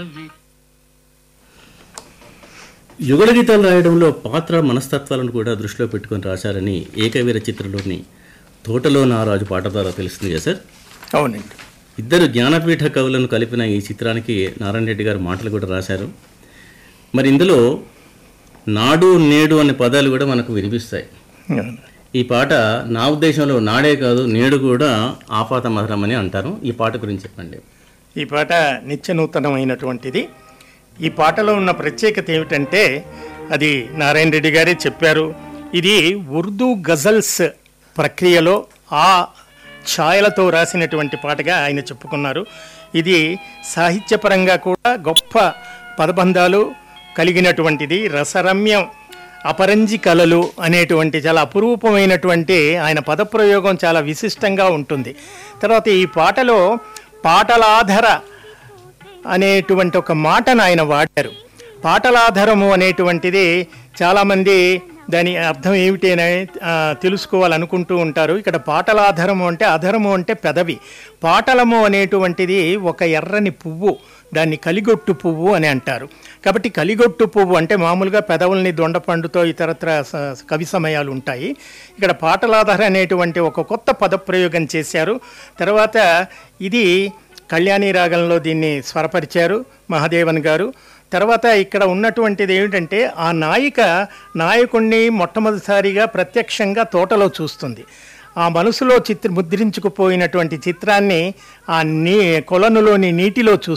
యుగళ గీతాలు రాయడంలో పాత్ర మనస్తత్వాలను కూడా దృష్టిలో పెట్టుకొని రాశారని ఏకవీర చిత్రంలోని తోటలో నారాజు పాట ద్వారా తెలుస్తుంది కదా సార్ అవునండి ఇద్దరు జ్ఞానపీఠ కవులను కలిపిన ఈ చిత్రానికి నారాయణ రెడ్డి గారు మాటలు కూడా రాశారు మరి ఇందులో నాడు నేడు అనే పదాలు కూడా మనకు వినిపిస్తాయి అవును. ఈ పాట నా ఉద్దేశంలో నాడే కాదు నేడు కూడా ఆపాత మధురం అని అంటారు ఈ పాట గురించి చెప్పండి ఈ పాట నిత్య నూతనమైనటువంటిది ఈ పాటలో ఉన్న ప్రత్యేకత ఏమిటంటే అది నారాయణ రెడ్డి గారే చెప్పారు ఇది ఉర్దూ గజల్స్ ప్రక్రియలో ఆ ఛాయలతో రాసినటువంటి పాటగా ఆయన చెప్పుకున్నారు ఇది సాహిత్యపరంగా కూడా గొప్ప పదబంధాలు కలిగినటువంటిది రసరమ్యం అపరంజి కళలు అనేటువంటి చాలా అపురూపమైనటువంటి ఆయన పదప్రయోగం చాలా విశిష్టంగా ఉంటుంది తర్వాత ఈ పాటలో పాటలాధర అనేటువంటి ఒక మాటను ఆయన వాడారు పాటలాధారము అనేటువంటిది చాలామంది దాని అర్థం ఏమిటి అని ఆ, తెలుసుకోవాలనుకుంటూ ఉంటారు ఇక్కడ పాటలాధారము అంటే అధరము అంటే పెదవి పాటలము అనేటువంటిది ఒక ఎర్రని పువ్వు దాన్ని కలిగొట్టు పువ్వు అని అంటారు కాబట్టి కలిగొట్టు పువ్వు అంటే మామూలుగా పెదవుల్ని దొండపండుతో ఇతరత్ర స- కవి సమయాలు ఉంటాయి ఇక్కడ పాటలాధార అనేటువంటి ఒక కొత్త పదప్రయోగం చేశారు తర్వాత ఇది కళ్యాణి రాగంలో దీన్ని స్వరపరిచారు మహాదేవన్ గారు తర్వాత ఇక్కడ ఉన్నటువంటిది ఏమిటంటే ఆ నాయిక నాయకుణ్ణి మొట్టమొదటిసారిగా ప్రత్యక్షంగా తోటలో చూస్తుంది ఆ మనసులో చిత్ర ముద్రించుకుపోయినటువంటి చిత్రాన్ని ఆ నీ కొలనులోని నీటిలో చూస్తుంది